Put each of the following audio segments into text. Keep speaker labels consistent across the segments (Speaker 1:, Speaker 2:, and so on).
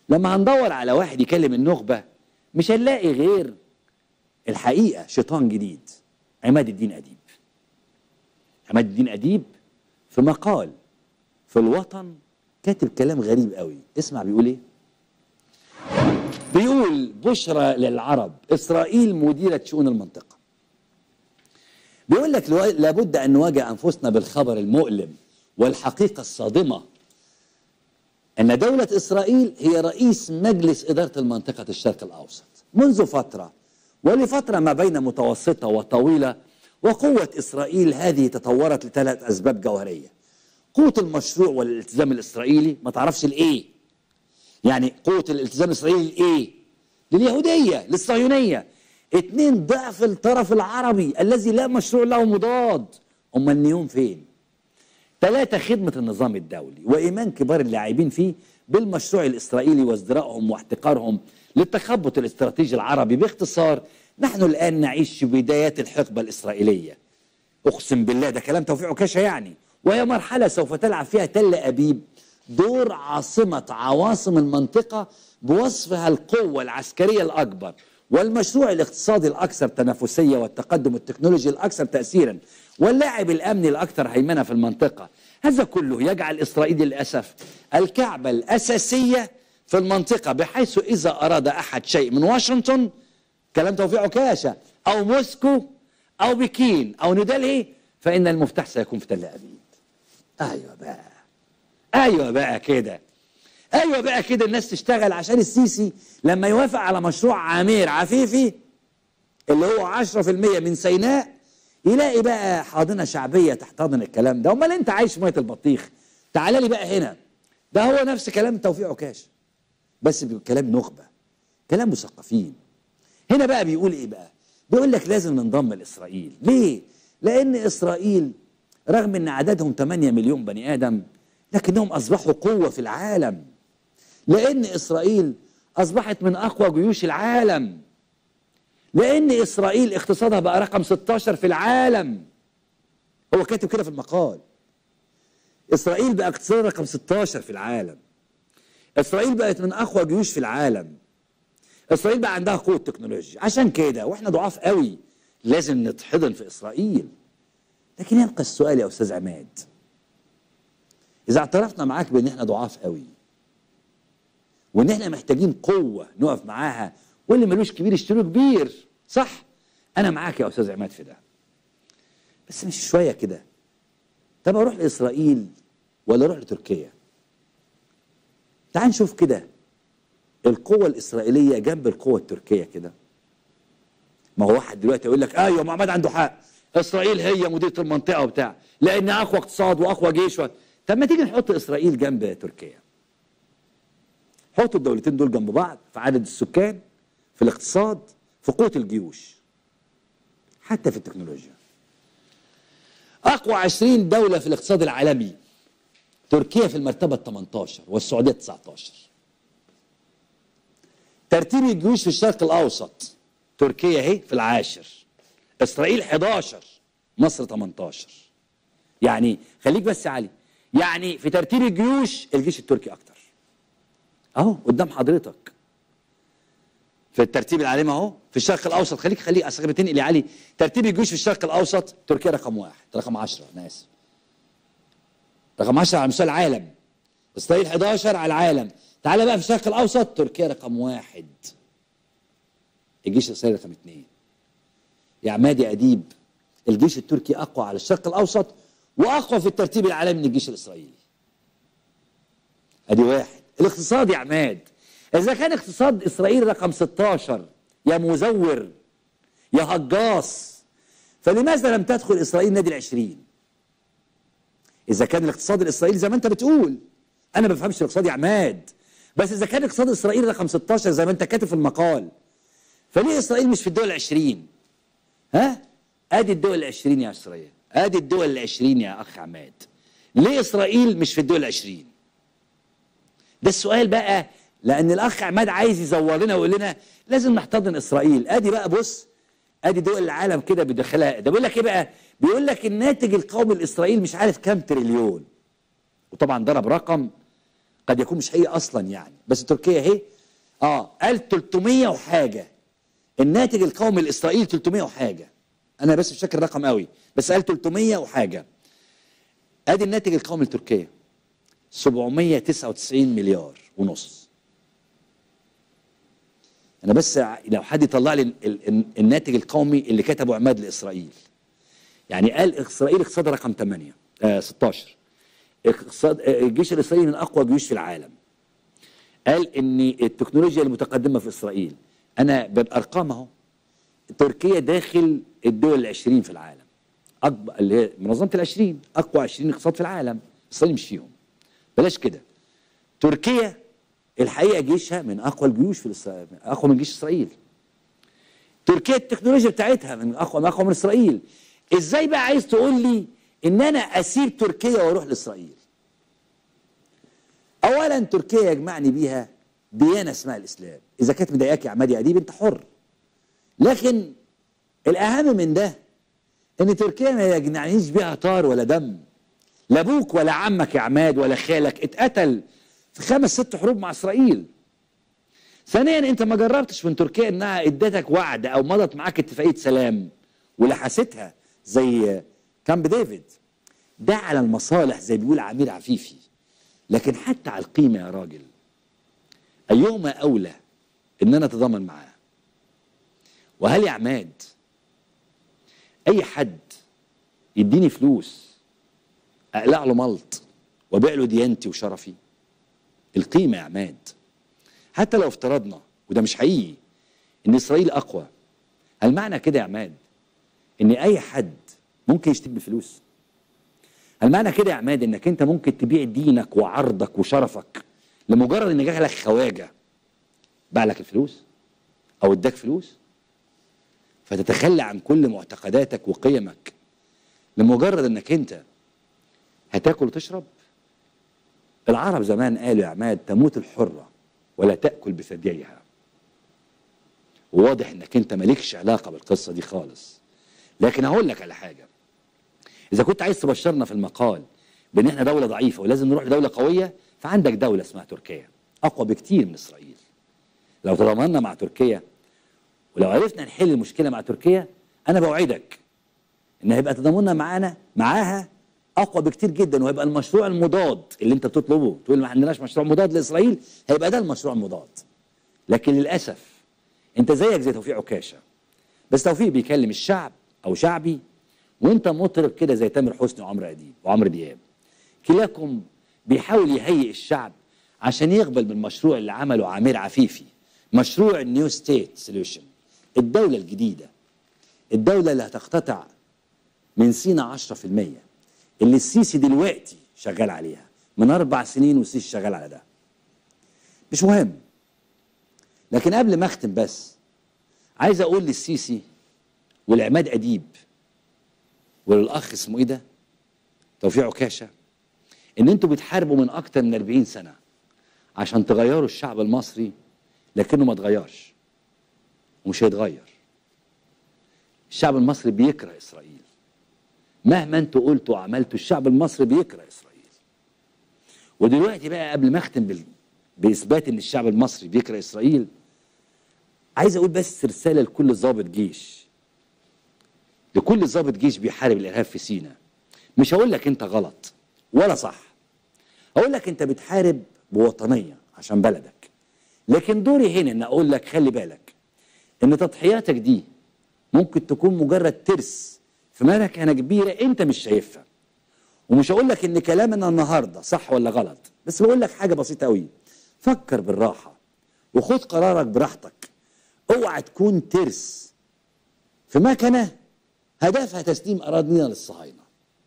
Speaker 1: لما هندور على واحد يكلم النخبة مش هنلاقي غير الحقيقة شيطان جديد عماد الدين أديب عماد الدين أديب في مقال في الوطن كاتب كلام غريب قوي اسمع بيقول ايه بيقول بشرى للعرب إسرائيل مديرة شؤون المنطقة بيقول لك لو- لابد أن نواجه أنفسنا بالخبر المؤلم والحقيقة الصادمة أن دولة إسرائيل هي رئيس مجلس إدارة المنطقة الشرق الأوسط منذ فترة ولفترة ما بين متوسطة وطويلة وقوة إسرائيل هذه تطورت لثلاث أسباب جوهرية قوة المشروع والالتزام الإسرائيلي ما تعرفش الإيه يعني قوة الالتزام الإسرائيلي الإيه لليهودية للصهيونية اتنين ضعف الطرف العربي الذي لا مشروع له مضاد أما النيوم فين ثلاثة خدمة النظام الدولي وإيمان كبار اللاعبين فيه بالمشروع الإسرائيلي وازدراءهم واحتقارهم للتخبط الاستراتيجي العربي باختصار نحن الآن نعيش بدايات الحقبة الإسرائيلية أقسم بالله ده كلام توفيق عكاشة يعني وهي مرحلة سوف تلعب فيها تل أبيب دور عاصمة عواصم المنطقة بوصفها القوة العسكرية الأكبر والمشروع الاقتصادي الأكثر تنافسية والتقدم التكنولوجي الأكثر تأثيرا واللاعب الأمني الأكثر هيمنة في المنطقة هذا كله يجعل إسرائيل للأسف الكعبة الأساسية في المنطقة بحيث إذا أراد أحد شيء من واشنطن كلام توفيق عكاشة أو موسكو أو بكين أو نيودلهي فإن المفتاح سيكون في تل أبيب أيوة بقى أيوة بقى كده أيوة بقى كده الناس تشتغل عشان السيسي لما يوافق على مشروع عامير عفيفي اللي هو 10% من سيناء يلاقي بقى حاضنة شعبية تحتضن الكلام ده أمال أنت عايش في مية البطيخ تعال لي بقى هنا ده هو نفس كلام توفيق عكاش بس بكلام نخبة كلام مثقفين هنا بقى بيقول ايه بقى بيقول لك لازم ننضم لاسرائيل ليه لان اسرائيل رغم ان عددهم 8 مليون بني ادم لكنهم اصبحوا قوه في العالم لان اسرائيل اصبحت من اقوى جيوش العالم لان اسرائيل اقتصادها بقى رقم 16 في العالم هو كاتب كده في المقال اسرائيل بقى اقتصادها رقم 16 في العالم اسرائيل بقت من اقوى جيوش في العالم اسرائيل بقى عندها قوه تكنولوجيا عشان كده واحنا ضعاف قوي لازم نتحضن في اسرائيل لكن يبقى السؤال يا استاذ عماد اذا اعترفنا معاك بان احنا ضعاف قوي وان احنا محتاجين قوه نقف معاها واللي ملوش كبير يشتروا كبير صح انا معاك يا استاذ عماد في ده بس مش شويه كده طب اروح لاسرائيل ولا اروح لتركيا تعال نشوف كده القوة الإسرائيلية جنب القوة التركية كده ما هو واحد دلوقتي يقول لك ايوه محمد عنده حق اسرائيل هي مديرة المنطقة وبتاع لان اقوى اقتصاد واقوى جيش و... طب ما تيجي نحط اسرائيل جنب تركيا حط الدولتين دول جنب بعض في عدد السكان في الاقتصاد في قوة الجيوش حتى في التكنولوجيا اقوى 20 دولة في الاقتصاد العالمي تركيا في المرتبة ال 18 والسعودية 19 ترتيب الجيوش في الشرق الاوسط تركيا اهي في العاشر اسرائيل 11 مصر 18 يعني خليك بس يا علي يعني في ترتيب الجيوش الجيش التركي اكتر اهو قدام حضرتك في الترتيب العالمي اهو في الشرق الاوسط خليك خليك اصل بتنقل يا علي ترتيب الجيوش في الشرق الاوسط تركيا رقم واحد رقم 10 انا اسف رقم 10 على مستوى العالم اسرائيل 11 على العالم تعالى بقى في الشرق الاوسط تركيا رقم واحد الجيش الاسرائيلي رقم اثنين يا عماد يا اديب الجيش التركي اقوى على الشرق الاوسط واقوى في الترتيب العالمي من الجيش الاسرائيلي ادي واحد الاقتصاد يا عماد اذا كان اقتصاد اسرائيل رقم 16 يا مزور يا هجاص فلماذا لم تدخل اسرائيل نادي العشرين اذا كان الاقتصاد الاسرائيلي زي ما انت بتقول انا ما بفهمش الاقتصاد يا عماد بس اذا كان اقتصاد اسرائيل رقم 16 زي ما انت كاتب في المقال فليه اسرائيل مش في الدول العشرين ها ادي الدول العشرين يا اسرائيل ادي الدول العشرين يا اخ عماد ليه اسرائيل مش في الدول العشرين ده السؤال بقى لان الاخ عماد عايز يزور لنا ويقول لنا لازم نحتضن اسرائيل ادي بقى بص ادي دول العالم كده بدخلها ده بيقول لك ايه بقى بيقول لك الناتج القومي الاسرائيلي مش عارف كام تريليون وطبعا ضرب رقم قد يكون مش حقيقي اصلا يعني بس تركيا اهي اه قال 300 وحاجه الناتج القومي الاسرائيلي 300 وحاجه انا بس مش فاكر الرقم قوي بس قال 300 وحاجه ادي الناتج القومي لتركيا 799 مليار ونص انا بس لو حد يطلع لي ال- ال- الناتج القومي اللي كتبه عماد لاسرائيل يعني قال اسرائيل اقتصاد رقم 8 آه 16 اقتصاد آه، الجيش الاسرائيلي من اقوى الجيوش في العالم قال ان التكنولوجيا المتقدمه في اسرائيل انا بالارقام اهو تركيا داخل الدول العشرين في العالم اكبر اللي هي منظمه العشرين اقوى 20 اقتصاد في العالم اسرائيل مش فيهم بلاش كده تركيا الحقيقه جيشها من اقوى الجيوش في الإسرائيل اقوى من جيش اسرائيل تركيا التكنولوجيا بتاعتها من اقوى من اقوى من اسرائيل ازاي بقى عايز تقول لي ان انا اسيب تركيا واروح لاسرائيل اولا تركيا يجمعني بيها ديانه اسمها الاسلام اذا كانت مضايقاك يا عماد يا اديب انت حر لكن الاهم من ده ان تركيا ما يجمعنيش بيها طار ولا دم لا ابوك ولا عمك يا عماد ولا خالك اتقتل في خمس ست حروب مع اسرائيل ثانيا انت ما جربتش من تركيا انها ادتك وعد او مضت معاك اتفاقيه سلام ولحستها زي كامب ديفيد ده على المصالح زي بيقول عمير عفيفي لكن حتى على القيمه يا راجل ايهما اولى ان انا اتضامن معاه وهل يا عماد اي حد يديني فلوس اقلع له ملط وابيع له ديانتي وشرفي القيمه يا عماد حتى لو افترضنا وده مش حقيقي ان اسرائيل اقوى هل معنى كده يا عماد ان اي حد ممكن يشتري بفلوس هل معنى كده يا عماد انك انت ممكن تبيع دينك وعرضك وشرفك لمجرد ان جالك خواجه باع لك الفلوس او اداك فلوس فتتخلى عن كل معتقداتك وقيمك لمجرد انك انت هتاكل وتشرب العرب زمان قالوا يا عماد تموت الحرة ولا تأكل بثدييها وواضح انك انت مالكش علاقة بالقصة دي خالص لكن هقول لك على حاجة اذا كنت عايز تبشرنا في المقال بان احنا دولة ضعيفة ولازم نروح لدولة قوية فعندك دولة اسمها تركيا اقوى بكتير من اسرائيل لو تضامنا مع تركيا ولو عرفنا نحل المشكلة مع تركيا انا بوعدك ان هيبقى تضامننا معانا معاها اقوى بكتير جدا وهيبقى المشروع المضاد اللي انت بتطلبه تقول ما عندناش مشروع مضاد لاسرائيل هيبقى ده المشروع المضاد لكن للاسف انت زيك زي توفيق عكاشه بس توفيق بيكلم الشعب او شعبي وانت مطرب كده زي تامر حسني وعمرو اديب وعمرو دياب كلاكم بيحاول يهيئ الشعب عشان يقبل بالمشروع اللي عمله عمير عفيفي مشروع النيو ستيت سوليوشن الدوله الجديده الدوله اللي هتقتطع من سينا 10% اللي السيسي دلوقتي شغال عليها من اربع سنين والسيسي شغال على ده مش مهم لكن قبل ما اختم بس عايز اقول للسيسي والعماد اديب وللاخ اسمه ايه ده توفيق عكاشه ان انتوا بتحاربوا من اكتر من 40 سنه عشان تغيروا الشعب المصري لكنه ما اتغيرش ومش هيتغير الشعب المصري بيكره اسرائيل مهما انتوا قلتوا وعملتوا الشعب المصري بيكره اسرائيل ودلوقتي بقى قبل ما اختم بال... باثبات ان الشعب المصري بيكره اسرائيل عايز اقول بس رساله لكل ضابط جيش لكل ضابط جيش بيحارب الارهاب في سينا مش هقول لك انت غلط ولا صح هقول لك انت بتحارب بوطنيه عشان بلدك لكن دوري هنا ان اقول لك خلي بالك ان تضحياتك دي ممكن تكون مجرد ترس في مكنه كبيره انت مش شايفها ومش هقول لك ان كلامنا النهارده صح ولا غلط بس بقول لك حاجه بسيطه قوي فكر بالراحه وخد قرارك براحتك اوعى تكون ترس في مكنه هدفها تسليم اراضينا للصهاينه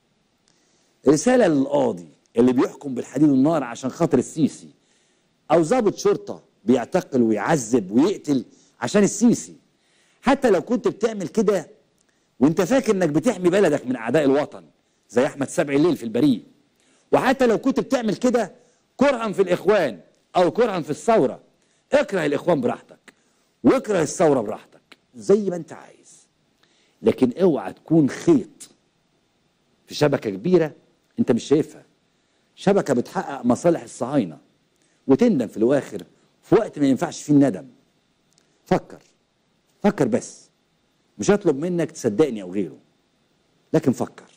Speaker 1: رساله للقاضي اللي بيحكم بالحديد والنار عشان خاطر السيسي او ضابط شرطه بيعتقل ويعذب ويقتل عشان السيسي حتى لو كنت بتعمل كده وانت فاكر انك بتحمي بلدك من اعداء الوطن زي احمد سبع الليل في البريء وحتى لو كنت بتعمل كده كرها في الاخوان او كرها في الثوره اكره الاخوان براحتك واكره الثوره براحتك زي ما انت عايز لكن اوعى تكون خيط في شبكه كبيره انت مش شايفها شبكه بتحقق مصالح الصهاينه وتندم في الاواخر في وقت ما ينفعش فيه الندم فكر فكر بس مش هطلب منك تصدقني او غيره لكن فكر